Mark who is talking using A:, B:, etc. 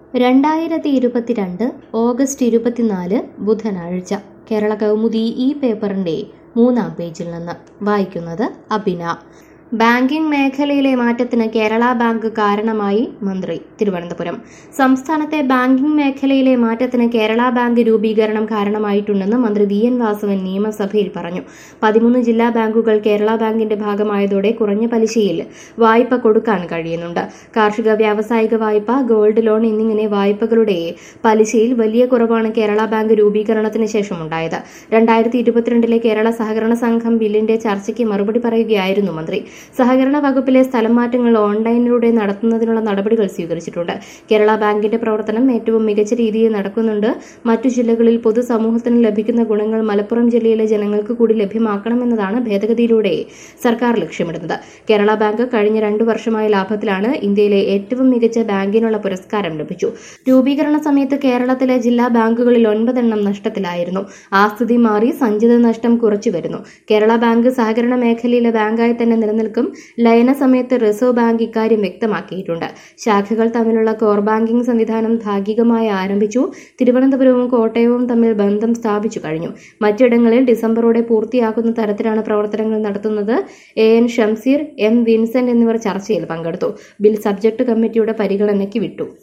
A: രണ്ടായിരത്തി ഇരുപത്തിരണ്ട് ഓഗസ്റ്റ് ഇരുപത്തിനാല് ബുധനാഴ്ച കേരള കൗമുദി ഈ പേപ്പറിൻ്റെ മൂന്നാം പേജിൽ നിന്ന് വായിക്കുന്നത് അബിന ബാങ്കിംഗ് മേഖലയിലെ മാറ്റത്തിന് കേരള ബാങ്ക് കാരണമായി മന്ത്രി തിരുവനന്തപുരം സംസ്ഥാനത്തെ ബാങ്കിംഗ് മേഖലയിലെ മാറ്റത്തിന് കേരള ബാങ്ക് രൂപീകരണം കാരണമായിട്ടുണ്ടെന്ന് മന്ത്രി വി എൻ വാസവൻ നിയമസഭയിൽ പറഞ്ഞു പതിമൂന്ന് ജില്ലാ ബാങ്കുകൾ കേരള ബാങ്കിന്റെ ഭാഗമായതോടെ കുറഞ്ഞ പലിശയിൽ വായ്പ കൊടുക്കാൻ കഴിയുന്നുണ്ട് കാർഷിക വ്യാവസായിക വായ്പ ഗോൾഡ് ലോൺ എന്നിങ്ങനെ വായ്പകളുടെ പലിശയിൽ വലിയ കുറവാണ് കേരള ബാങ്ക് രൂപീകരണത്തിന് ശേഷം ഉണ്ടായത് രണ്ടായിരത്തി ഇരുപത്തിരണ്ടിലെ കേരള സഹകരണ സംഘം ബില്ലിന്റെ ചർച്ചയ്ക്ക് മറുപടി പറയുകയായിരുന്നു മന്ത്രി സഹകരണ വകുപ്പിലെ സ്ഥലം മാറ്റങ്ങൾ ഓൺലൈനിലൂടെ നടത്തുന്നതിനുള്ള നടപടികൾ സ്വീകരിച്ചിട്ടുണ്ട് കേരള ബാങ്കിന്റെ പ്രവർത്തനം ഏറ്റവും മികച്ച രീതിയിൽ നടക്കുന്നുണ്ട് മറ്റു ജില്ലകളിൽ പൊതുസമൂഹത്തിന് ലഭിക്കുന്ന ഗുണങ്ങൾ മലപ്പുറം ജില്ലയിലെ ജനങ്ങൾക്ക് കൂടി ലഭ്യമാക്കണമെന്നതാണ് ഭേദഗതിയിലൂടെ സർക്കാർ ലക്ഷ്യമിടുന്നത് കേരള ബാങ്ക് കഴിഞ്ഞ രണ്ടു വർഷമായ ലാഭത്തിലാണ് ഇന്ത്യയിലെ ഏറ്റവും മികച്ച ബാങ്കിനുള്ള പുരസ്കാരം ലഭിച്ചു രൂപീകരണ സമയത്ത് കേരളത്തിലെ ജില്ലാ ബാങ്കുകളിൽ ഒൻപതെണ്ണം നഷ്ടത്തിലായിരുന്നു ആ സ്ഥിതി മാറി സഞ്ചിത നഷ്ടം കുറച്ചു വരുന്നു കേരള ബാങ്ക് സഹകരണ മേഖലയിലെ ബാങ്കായി തന്നെ നിലനിൽക്കും ലയന സമയത്ത് റിസർവ് ബാങ്ക് ഇക്കാര്യം വ്യക്തമാക്കിയിട്ടുണ്ട് ശാഖകൾ തമ്മിലുള്ള കോർ ബാങ്കിംഗ് സംവിധാനം ഭാഗികമായി ആരംഭിച്ചു തിരുവനന്തപുരവും കോട്ടയവും തമ്മിൽ ബന്ധം സ്ഥാപിച്ചു കഴിഞ്ഞു മറ്റിടങ്ങളിൽ ഡിസംബറോടെ പൂർത്തിയാക്കുന്ന തരത്തിലാണ് പ്രവർത്തനങ്ങൾ നടത്തുന്നത് A N Shamseer M Vincent എന്നിവർ ചർച്ചയിൽ പങ്കെടുത്തു ബിൽ സബ്ജക്ട് കമ്മിറ്റിയുടെ പരിഗണനയ്ക്ക് വിട്ടു